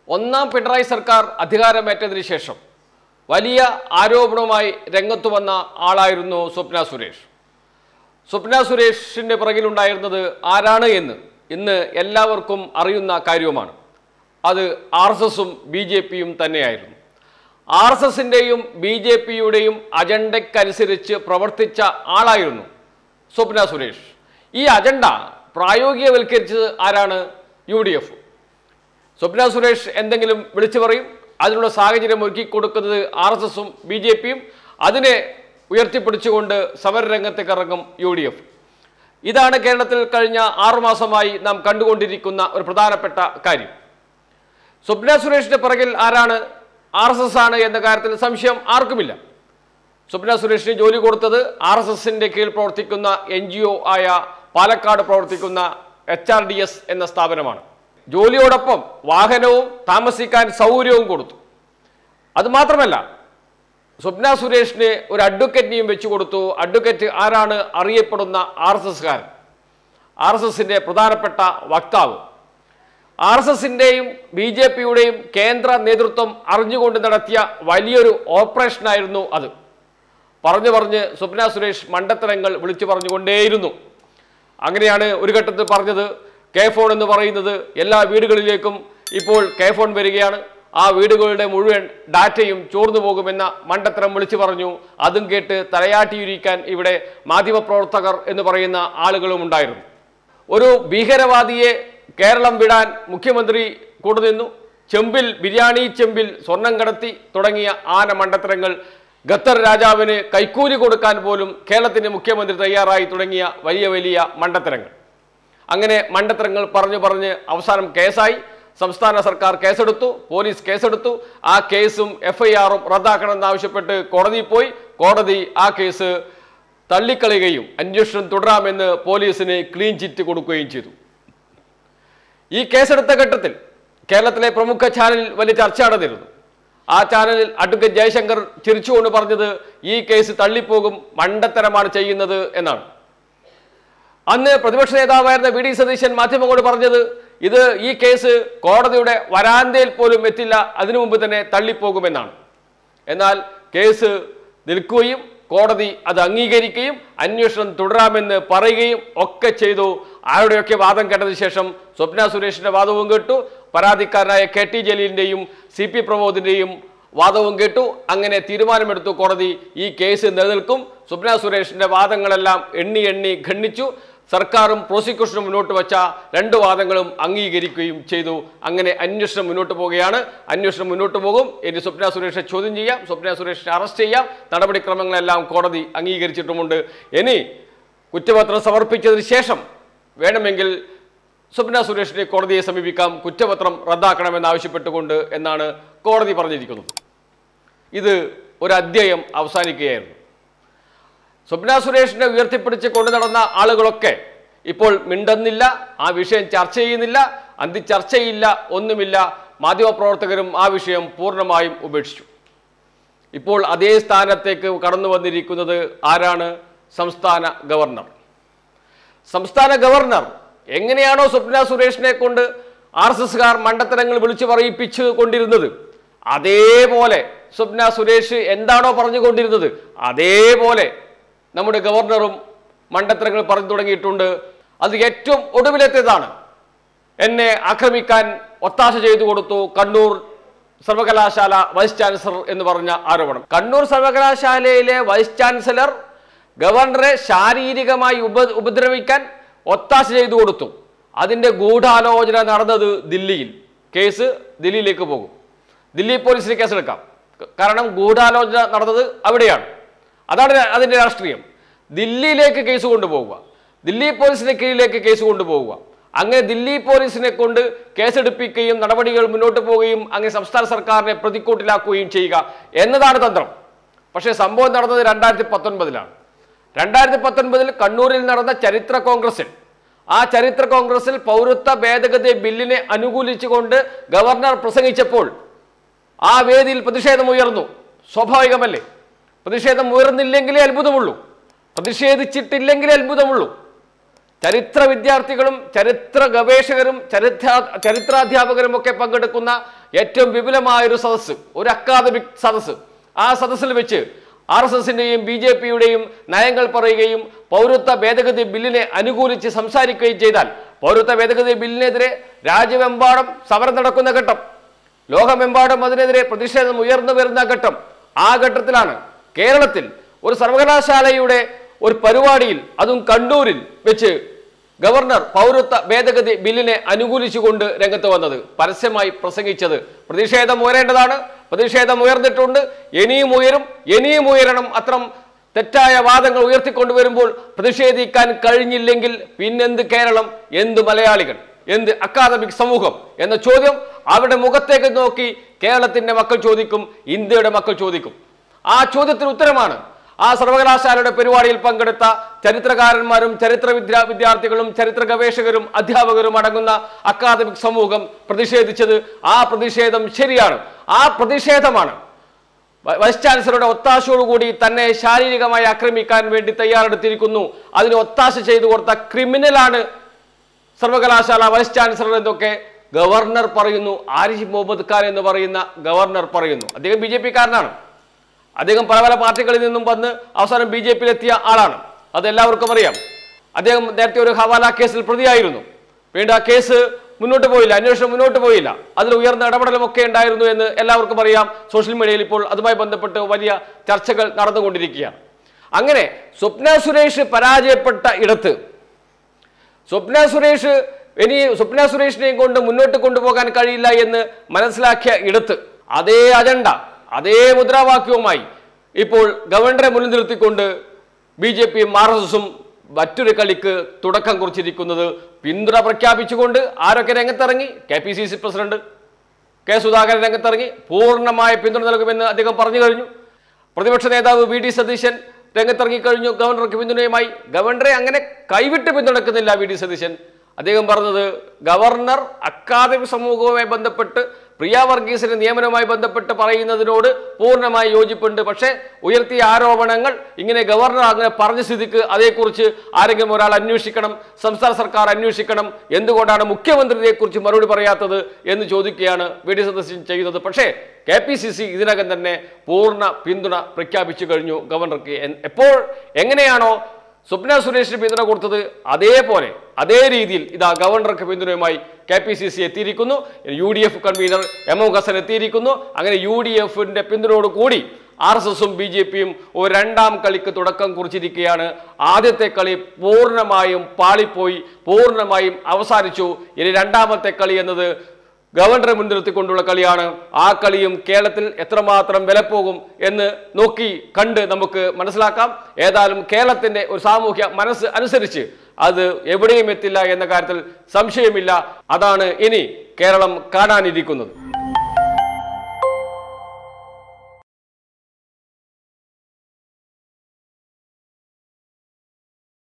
ഒന്നാം പിണറായി സർക്കാർ അധികാരമേറ്റതിന് ശേഷം വലിയ ആരോപണവുമായി രംഗത്തു വന്ന ആളായിരുന്നു സ്വപ്ന സുരേഷ് സ്വപ്ന സുരേഷിൻ്റെ പിറകിലുണ്ടായിരുന്നത് ആരാണ് എന്ന് ഇന്ന് എല്ലാവർക്കും അറിയുന്ന കാര്യവുമാണ് അത് ആർ എസ് എസും ബി ജെ പിയും തന്നെയായിരുന്നു ആർ എസ് എസിൻ്റെയും ബി ജെ പിയുടെയും അജണ്ടയ്ക്കനുസരിച്ച് പ്രവർത്തിച്ച ആളായിരുന്നു സ്വപ്ന സുരേഷ് ഈ അജണ്ട പ്രായോഗികവൽക്കരിച്ചത് ആരാണ് U D F Swapna Suresh എന്തെങ്കിലും വിളിച്ചു പറയും അതിനുള്ള സാഹചര്യം ഒരുക്കി കൊടുക്കുന്നത് ആർ എസ് എസും ബി ജെ പിയും അതിനെ ഉയർത്തിപ്പിടിച്ചുകൊണ്ട് സമരരംഗത്തേക്ക് ഇറങ്ങും യു ഡി എഫ് ഇതാണ് കേരളത്തിൽ കഴിഞ്ഞ ആറുമാസമായി നാം കണ്ടുകൊണ്ടിരിക്കുന്ന ഒരു പ്രധാനപ്പെട്ട കാര്യം സ്വപ്ന സുരേഷിന്റെ പിറകിൽ ആരാണ് ആർ എസ് എസ് ആണ് എന്ന കാര്യത്തിൽ സംശയം ആർക്കുമില്ല സ്വപ്ന സുരേഷിന് ജോലി കൊടുത്തത് ആർ എസ് എസിന്റെ കീഴിൽ പ്രവർത്തിക്കുന്ന എൻ ജി ഒ ആയ പാലക്കാട് പ്രവർത്തിക്കുന്ന എച്ച് ആർ ഡി എസ് എന്ന സ്ഥാപനമാണ് ജോലിയോടൊപ്പം വാഹനവും താമസിക്കാൻ സൗകര്യവും കൊടുത്തു അത് മാത്രമല്ല സ്വപ്ന സുരേഷിന് ഒരു അഡ്വക്കറ്റിനെയും വെച്ചു കൊടുത്തു അഡ്വക്കറ്റ് ആരാണ് അറിയപ്പെടുന്ന ആർ എസ് എസ്കാരൻ ആർ എസ് എസിന്റെ പ്രധാനപ്പെട്ട വക്താവ് ആർ എസ് എസിന്റെയും ബി ജെ പിയുടെയും കേന്ദ്ര നേതൃത്വം അറിഞ്ഞുകൊണ്ട് നടത്തിയ വലിയൊരു ഓപ്പറേഷനായിരുന്നു അത് പറഞ്ഞു പറഞ്ഞ് സ്വപ്ന സുരേഷ് മണ്ടത്തരങ്ങൾ വിളിച്ചു പറഞ്ഞുകൊണ്ടേയിരുന്നു അങ്ങനെയാണ് ഒരു ഘട്ടത്തിൽ പറഞ്ഞത് കെ ഫോൺ എന്ന് പറയുന്നത് എല്ലാ വീടുകളിലേക്കും ഇപ്പോൾ കെ ഫോൺ വരികയാണ് ആ വീടുകളുടെ മുഴുവൻ ഡാറ്റയും ചോർന്നു പോകുമെന്ന മണ്ടത്തരം വിളിച്ചു പറഞ്ഞു അതും കേട്ട് തലയാട്ടിയിരിക്കാൻ ഇവിടെ മാധ്യമപ്രവർത്തകർ എന്ന് പറയുന്ന ആളുകളും ഉണ്ടായിരുന്നു ഒരു ഭീകരവാദിയെ കേരളം വിടാൻ മുഖ്യമന്ത്രി കൂടുനിന്നു ചെമ്പിൽ ബിരിയാണി ചെമ്പിൽ സ്വർണം കടത്തി തുടങ്ങിയ ആന മണ്ടത്തരങ്ങൾ ഖത്തർ രാജാവിന് കൈക്കൂലി കൊടുക്കാൻ പോലും കേരളത്തിന്റെ മുഖ്യമന്ത്രി തയ്യാറായി തുടങ്ങിയ വലിയ വലിയ മണ്ടത്തരങ്ങൾ അങ്ങനെ മണ്ടത്തരങ്ങൾ പറഞ്ഞു പറഞ്ഞ് അവസാനം കേസായി സംസ്ഥാന സർക്കാർ കേസെടുത്തു പോലീസ് കേസെടുത്തു ആ കേസും എഫ് ഐ ആറും റദ്ദാക്കണമെന്നാവശ്യപ്പെട്ട് കോടതിയിൽ പോയി കോടതി ആ കേസ് തള്ളിക്കളയുകയും അന്വേഷണം തുടരാമെന്ന് പോലീസിന് ക്ലീൻ ചിറ്റ് കൊടുക്കുകയും ചെയ്തു ഈ കേസെടുത്ത ഘട്ടത്തിൽ കേരളത്തിലെ പ്രമുഖ ചാനലിൽ വലിയ ചർച്ച നടന്നിരുന്നു ആ ചാനലിൽ അഡ്വക്കേറ്റ് ജയശങ്കർ ചിരിച്ചുകൊണ്ട് പറഞ്ഞത് ഈ കേസ് തള്ളിപ്പോകും മണ്ടത്തരമാണ് ചെയ്യുന്നത് എന്നാണ് അന്ന് പ്രതിപക്ഷ നേതാവായിരുന്ന വി ഡി സതീശൻ മാധ്യമങ്ങളോട് പറഞ്ഞത് ഇത് ഈ കേസ് കോടതിയുടെ വരാന്തയിൽ പോലും എത്തില്ല അതിനു മുമ്പ് തന്നെ തള്ളിപ്പോകുമെന്നാണ് എന്നാൽ കേസ് നിൽക്കുകയും കോടതി അത് അംഗീകരിക്കുകയും അന്വേഷണം തുടരാമെന്ന് പറയുകയും ഒക്കെ ചെയ്തു ആരുടെയൊക്കെ വാദം കേട്ടതിന് ശേഷം സ്വപ്ന സുരേഷിന്റെ വാദവും കേട്ടു പരാതിക്കാരനായ കെ ടി ജലീലിന്റെയും സി പി പ്രമോദിന്റെയും വാദവും കേട്ടു അങ്ങനെ തീരുമാനമെടുത്തു കോടതി ഈ കേസ് നിലനിൽക്കും സ്വപ്ന സുരേഷിന്റെ വാദങ്ങളെല്ലാം എണ്ണി എണ്ണി ഖണ്ഡിച്ചു സർക്കാരും പ്രോസിക്യൂഷനും മുന്നോട്ട് വച്ച രണ്ട് വാദങ്ങളും അംഗീകരിക്കുകയും ചെയ്തു അങ്ങനെ അന്വേഷണം മുന്നോട്ട് പോവുകയാണ് അന്വേഷണം മുന്നോട്ട് പോകും ഇനി സ്വപ്ന സുരേഷെ ചോദ്യം ചെയ്യാം സ്വപ്ന സുരേഷിനെ അറസ്റ്റ് ചെയ്യാം നടപടിക്രമങ്ങളെല്ലാം കോടതി അംഗീകരിച്ചിട്ടുമുണ്ട് ഇനി കുറ്റപത്രം സമർപ്പിച്ചതിന് ശേഷം വേണമെങ്കിൽ സ്വപ്ന സുരേഷിനെ കോടതിയെ സമീപിക്കാം കുറ്റപത്രം റദ്ദാക്കണമെന്നാവശ്യപ്പെട്ടുകൊണ്ട് എന്നാണ് കോടതി പറഞ്ഞിരിക്കുന്നത് ഇത് ഒരു അധ്യായം അവസാനിക്കുകയായിരുന്നു സ്വപ്ന സുരേഷിനെ ഉയർത്തിപ്പിടിച്ച് കൊണ്ടു നടന്ന ആളുകളൊക്കെ ഇപ്പോൾ മിണ്ടുന്നില്ല ആ വിഷയം ചർച്ച ചെയ്യുന്നില്ല അന്തി ചർച്ചയില്ല ഒന്നുമില്ല മാധ്യമപ്രവർത്തകരും ആ വിഷയം പൂർണ്ണമായും ഉപേക്ഷിച്ചു ഇപ്പോൾ അതേ സ്ഥാനത്തേക്ക് കടന്നു വന്നിരിക്കുന്നത് ആരാണ് സംസ്ഥാന ഗവർണർ സംസ്ഥാന ഗവർണർ എങ്ങനെയാണോ സ്വപ്ന സുരേഷിനെ കൊണ്ട് ആർ എസ് എസ്കാർ മണ്ടത്തരങ്ങൾ വിളിച്ചു പറയിപ്പിച്ചു കൊണ്ടിരുന്നത് അതേപോലെ സ്വപ്ന സുരേഷ് എന്താണോ പറഞ്ഞുകൊണ്ടിരുന്നത് അതേപോലെ നമ്മുടെ ഗവർണറും മണ്ടത്തരങ്ങൾ പറഞ്ഞു തുടങ്ങിയിട്ടുണ്ട് അത് ഏറ്റവും ഒടുവിലെത്തിയതാണ് എന്നെ ആക്രമിക്കാൻ ഒത്താശ ചെയ്തു കൊടുത്തു കണ്ണൂർ സർവകലാശാല വൈസ് ചാൻസലർ എന്ന് പറഞ്ഞ ആരോപണം കണ്ണൂർ സർവകലാശാലയിലെ വൈസ് ചാൻസലർ ഗവർണറെ ശാരീരികമായി ഉപ ഉപദ്രവിക്കാൻ ഒത്താശ ചെയ്തു കൊടുത്തു അതിന്റെ ഗൂഢാലോചന നടന്നത് ദില്ലിയിൽ കേസ് ദില്ലിയിലേക്ക് പോകും ദില്ലി പോലീസിന് കേസെടുക്കാം ക- കാരണം ഗൂഢാലോചന നടന്നത് അവിടെയാണ് അതാണ് ര- അതിന്റെ രാഷ്ട്രീയം ദില്ലിയിലേക്ക് കേസ് കൊണ്ടുപോവുക ദില്ലി പോലീസിന്റെ കീഴിലേക്ക് കേസ് കൊണ്ടുപോവുക അങ്ങനെ ദില്ലി പോലീസിനെ കൊണ്ട് കേസെടുപ്പിക്കുകയും നടപടികൾ മുന്നോട്ട് പോവുകയും അങ്ങനെ സംസ്ഥാന സർക്കാരിനെ പ്രതിക്കൂട്ടിലാക്കുകയും ചെയ്യുക എന്നതാണ് തന്ത്രം പക്ഷേ സംഭവം നടന്നത് രണ്ടായിരത്തി പത്തൊൻപതിലാണ് രണ്ടായിരത്തി പത്തൊൻപതിൽ കണ്ണൂരിൽ നടന്ന ചരിത്ര കോൺഗ്രസിൽ ആ ചരിത്ര കോൺഗ്രസിൽ പൗരത്വ ഭേദഗതി ബില്ലിനെ അനുകൂലിച്ചുകൊണ്ട് ഗവർണർ പ്രസംഗിച്ചപ്പോൾ ആ വേദിയിൽ പ്രതിഷേധം ഉയർന്നു സ്വാഭാവികമല്ലേ പ്രതിഷേധം ഉയർന്നില്ലെങ്കിലേ അത്ഭുതമുള്ളൂ പ്രതിഷേധിച്ചിട്ടില്ലെങ്കിലേ അത്ഭുതമുള്ളൂ ചരിത്ര വിദ്യാർത്ഥികളും ചരിത്ര ഗവേഷകരും ചരിത്ര ചരിത്രാധ്യാപകരും ഒക്കെ പങ്കെടുക്കുന്ന ഏറ്റവും വിപുലമായ ഒരു സദസ്സ് ഒരു അക്കാദമിക് സദസ്സ് ആ സദസ്സിൽ വെച്ച് ആർ എസ് എസിന്റെയും ബി ജെ പിയുടെയും നയങ്ങൾ പറയുകയും പൗരത്വ ഭേദഗതി ബില്ലിനെ അനുകൂലിച്ച് സംസാരിക്കുകയും ചെയ്താൽ പൗരത്വ ഭേദഗതി ബില്ലിനെതിരെ രാജ്യമെമ്പാടും സമരം നടക്കുന്ന ഘട്ടം ലോകമെമ്പാടും അതിനെതിരെ പ്രതിഷേധം ഉയർന്നു വരുന്ന ഘട്ടം ആ ഘട്ടത്തിലാണ് കേരളത്തിൽ ഒരു സർവകലാശാലയുടെ ഒരു പരിപാടിയിൽ അതും കണ്ണൂരിൽ വെച്ച് ഗവർണർ പൗരത്വ ഭേദഗതി ബില്ലിനെ അനുകൂലിച്ചുകൊണ്ട് രംഗത്ത് വന്നത് പരസ്യമായി പ്രസംഗിച്ചത് പ്രതിഷേധം ഉയരേണ്ടതാണ് പ്രതിഷേധം ഉയർന്നിട്ടുണ്ട് ഇനിയും ഉയരും ഇനിയും ഉയരണം അത്രം തെറ്റായ വാദങ്ങൾ ഉയർത്തിക്കൊണ്ടുവരുമ്പോൾ പ്രതിഷേധിക്കാൻ കഴിഞ്ഞില്ലെങ്കിൽ പിന്നെന്ത് കേരളം എന്ത് മലയാളികൾ എന്ത് അക്കാദമിക് സമൂഹം എന്ന ചോദ്യം അവരുടെ മുഖത്തേക്ക് നോക്കി കേരളത്തിന്റെ മക്കൾ ചോദിക്കും ഇന്ത്യയുടെ മക്കൾ ചോദിക്കും ആ ചോദ്യത്തിന് ഉത്തരമാണ് ആ സർവകലാശാലയുടെ പരിപാടിയിൽ പങ്കെടുത്ത ചരിത്രകാരന്മാരും ചരിത്ര വിദ്യാ വിദ്യാർത്ഥികളും ചരിത്ര ഗവേഷകരും അധ്യാപകരും അടങ്ങുന്ന അക്കാദമിക് സമൂഹം പ്രതിഷേധിച്ചത് ആ പ്രതിഷേധം ശരിയാണ് ആ പ്രതിഷേധമാണ് വ- വൈസ് ചാൻസലറുടെ ഒത്താശയോടുകൂടി തന്നെ ശാരീരികമായി ആക്രമിക്കാൻ വേണ്ടി തയ്യാറെടുത്തിരിക്കുന്നു അതിന് ഒത്താശ ചെയ്തു കൊടുത്ത ക്രിമിനലാണ് സർവകലാശാല വൈസ് ചാൻസലർ എന്നൊക്കെ ഗവർണർ പറയുന്നു ആരിഫ് മുഹമ്മദ് ഖാൻ എന്ന് പറയുന്ന ഗവർണർ പറയുന്നു അദ്ദേഹം ബി ജെ പിക്കാരനാണ് അദ്ദേഹം പല പല പാർട്ടികളിൽ നിന്നും വന്ന് അവസാനം ബി ജെ പിയിലെത്തിയ ആളാണ് അത് എല്ലാവർക്കും അറിയാം അദ്ദേഹം നേരത്തെ ഒരു ഹവാല കേസിൽ പ്രതിയായിരുന്നു വീണ്ടും ആ കേസ് മുന്നോട്ട് പോയില്ല അന്വേഷണം മുന്നോട്ട് പോയില്ല അതിൽ ഉയർന്ന ഇടപെടലും ഒക്കെ ഉണ്ടായിരുന്നു എന്ന് എല്ലാവർക്കും അറിയാം സോഷ്യൽ മീഡിയയിൽ ഇപ്പോൾ അതുമായി ബന്ധപ്പെട്ട് വലിയ ചർച്ചകൾ നടന്നുകൊണ്ടിരിക്കുകയാണ് അങ്ങനെ സ്വപ്ന സുരേഷ് പരാജയപ്പെട്ട ഇടത്ത് സ്വപ്ന സുരേഷ് ഇനി സ്വപ്ന സുരേഷിനെയും കൊണ്ട് മുന്നോട്ട് കൊണ്ടുപോകാൻ കഴിയില്ല എന്ന് മനസ്സിലാക്കിയ ഇടത്ത് അതേ അജണ്ട അതേ മുദ്രാവാക്യവുമായി ഇപ്പോൾ ഗവർണറെ മുന്നിൽ നിർത്തിക്കൊണ്ട് ബി ജെ പിയും ആർ എസ് എസും മറ്റൊരു കളിക്ക് തുടക്കം കുറിച്ചിരിക്കുന്നത് പിന്തുണ പ്രഖ്യാപിച്ചുകൊണ്ട് ആരൊക്കെ രംഗത്തിറങ്ങി K P C C president K Sudhakaran രംഗത്തിറങ്ങി പൂർണ്ണമായ പിന്തുണ നൽകുമെന്ന് അദ്ദേഹം പറഞ്ഞു കഴിഞ്ഞു പ്രതിപക്ഷ നേതാവ് വി ഡി സതീശൻ രംഗത്തിറങ്ങി കഴിഞ്ഞു ഗവർണർക്ക് പിന്തുണയുമായി ഗവർണറെ അങ്ങനെ കൈവിട്ട് പിന്തുണക്കുന്നില്ല വി ഡി സതീശൻ അദ്ദേഹം പറഞ്ഞത് ഗവർണർ അക്കാദമിക് സമൂഹവുമായി ബന്ധപ്പെട്ട് പ്രിയ വർഗീസിന്റെ നിയമനവുമായി ബന്ധപ്പെട്ട് പറയുന്നതിനോട് പൂർണ്ണമായി യോജിപ്പുണ്ട് പക്ഷേ ഉയർത്തിയ ആരോപണങ്ങൾ ഇങ്ങനെ ഗവർണർ അങ്ങനെ പറഞ്ഞ സ്ഥിതിക്ക് അതേക്കുറിച്ച് ആരെങ്കിലും ഒരാൾ അന്വേഷിക്കണം സംസ്ഥാന സർക്കാർ അന്വേഷിക്കണം എന്തുകൊണ്ടാണ് മുഖ്യമന്ത്രി ഇതേക്കുറിച്ച് മറുപടി പറയാത്തത് എന്ന് ചോദിക്കുകയാണ് വി ഡി സദസ്യൻ ചെയ്യുന്നത് പക്ഷേ കെ പി സി സി ഇതിനകം തന്നെ പൂർണ്ണ പിന്തുണ പ്രഖ്യാപിച്ചു കഴിഞ്ഞു ഗവർണർക്ക് എൻ- എപ്പോൾ എങ്ങനെയാണോ സ്വപ്ന സുരേഷിന് പിന്തുണ കൊടുത്തത് അതേപോലെ അതേ രീതിയിൽ ഇതാ ഗവർണർക്ക് പിന്തുണയുമായി കെ പി സി സി എത്തിയിരിക്കുന്നു U D F convener M M Hassan എത്തിയിരിക്കുന്നു അങ്ങനെ യു ഡി എഫിന്റെ പിന്തുണയോട് കൂടി ആർ എസ് എസും ബി ജെ പിയും ഒരു രണ്ടാം കളിക്ക് തുടക്കം കുറിച്ചിരിക്കുകയാണ് ആദ്യത്തെ കളി പൂർണ്ണമായും പാളിപ്പോയി പൂർണ്ണമായും അവസാനിച്ചു ഇനി രണ്ടാമത്തെ കളി എന്നത് ഗവർണറെ മുൻനിർത്തിക്കൊണ്ടുള്ള കളിയാണ് ആ കളിയും കേരളത്തിൽ എത്രമാത്രം വില പോകും എന്ന് നോക്കി കണ്ട് നമുക്ക് മനസ്സിലാക്കാം ഏതായാലും കേരളത്തിന്റെ ഒരു സാമൂഹ്യ മനസ്സ് അനുസരിച്ച് അത് എവിടെയും എത്തില്ല എന്ന കാര്യത്തിൽ സംശയമില്ല അതാണ് ഇനി കേരളം കാണാനിരിക്കുന്നത്